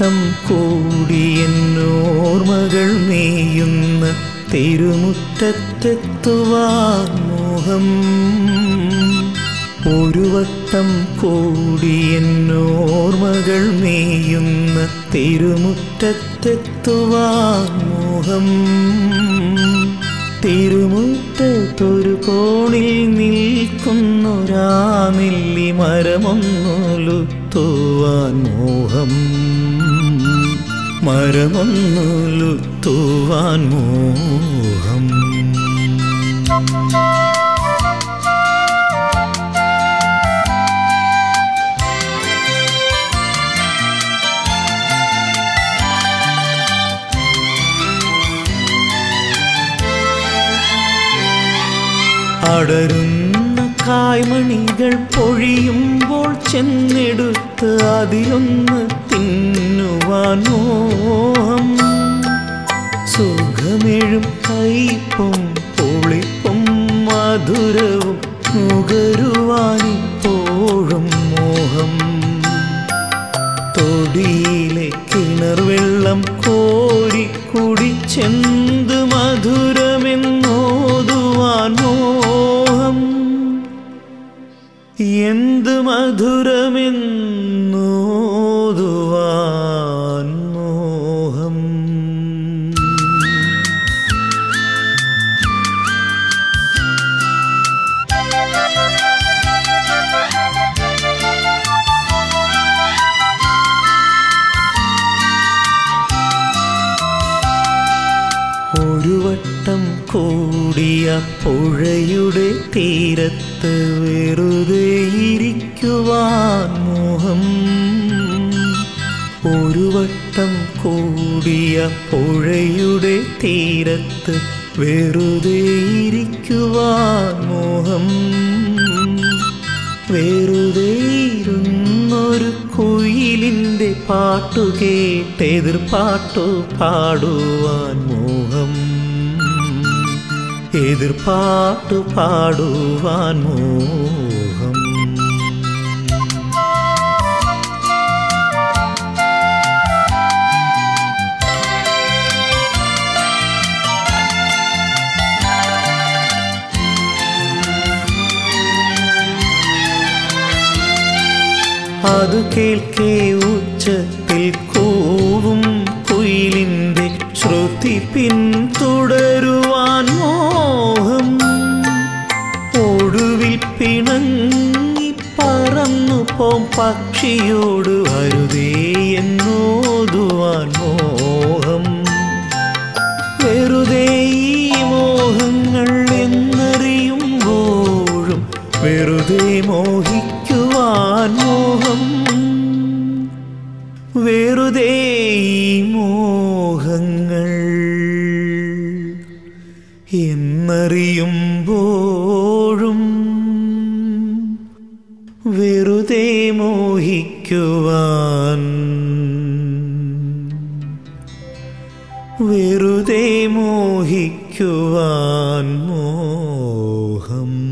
വട്ടം കൂടിയെന്നോർമകൾ നെയ്യുന്ന തിരുമുറ്റത്തെത്തുവാൻ മോഹം ഒരു വട്ടം കൂടിയെന്നോർമകൾ നെയ്യുന്ന തിരുമുറ്റത്തെത്തുവാൻ മോഹം തിരുമുറ്റത്തൊരു കോണിൽ നിൽക്കുന്നൊരാ നെല്ലി മരമൊന്നുലുത്തുവാൻ മോഹം മരമൊന്നുലുത്തുവാൻ മോഹം അടരുന്ന കായ്മണികൾ പൊഴിയുമ്പോൾ ചെന്നെടുത്ത് അതിലൊന്ന് തിന്നുവാൻ മോഹം സുഖമെഴും കയ്പും പൊളിപ്പും മധുരവും നുകരുവാനിപ്പോഴും മോഹം തൊടിയിലെ കിണർ വെള്ളം കോരി കുടിച്ചെന്ത് മധുരമെന്നോതുവാൻ മോഹം എന്ത് മധുരമെന്നോതുവാൻ മോഹം ഒരു വട്ടം കൂടിയ പുഴയുടെ തീരത്ത് വെറുതെ ഇരിക്കുവാൻ മോഹം ഒരു വട്ടം കൂടിയ പുഴയുടെ തീരത്ത് വെറുതെ ഇരിക്കുവാൻ മോഹം വെറുതെ ഇരുന്നൊരു കുയിലിൻ്റെ പാട്ടു കേട്ട് എതിർപ്പാട്ടു പാടുവാൻ മോഹം എതിർപ്പാട്ടു പാടുവാൻ മോഹം അത് കേൾക്കേ ഉച്ചത്തിൽ കൂവും കുയിലിൻ്റെ ശ്രുതി പിന്തുടരുവാൻ മോഹം ഒടുവിൽ പിണങ്ങി പറന്നു പോം പക്ഷിയോട് വരുതേ എന്നോതുവാൻ മോഹം വെറുതെ ഈ മോഹങ്ങൾ എന്നറിയുമ്പോഴും വെറുതെ മോഹിക്കുവാൻ മോഹം വെറുതെ ഈ മോഹങ്ങൾ എന്നറിയുമ്പോഴും വെറുതെ മോഹിക്കുവാൻ വെറുതെ മോഹിക്കുവാൻ മോഹം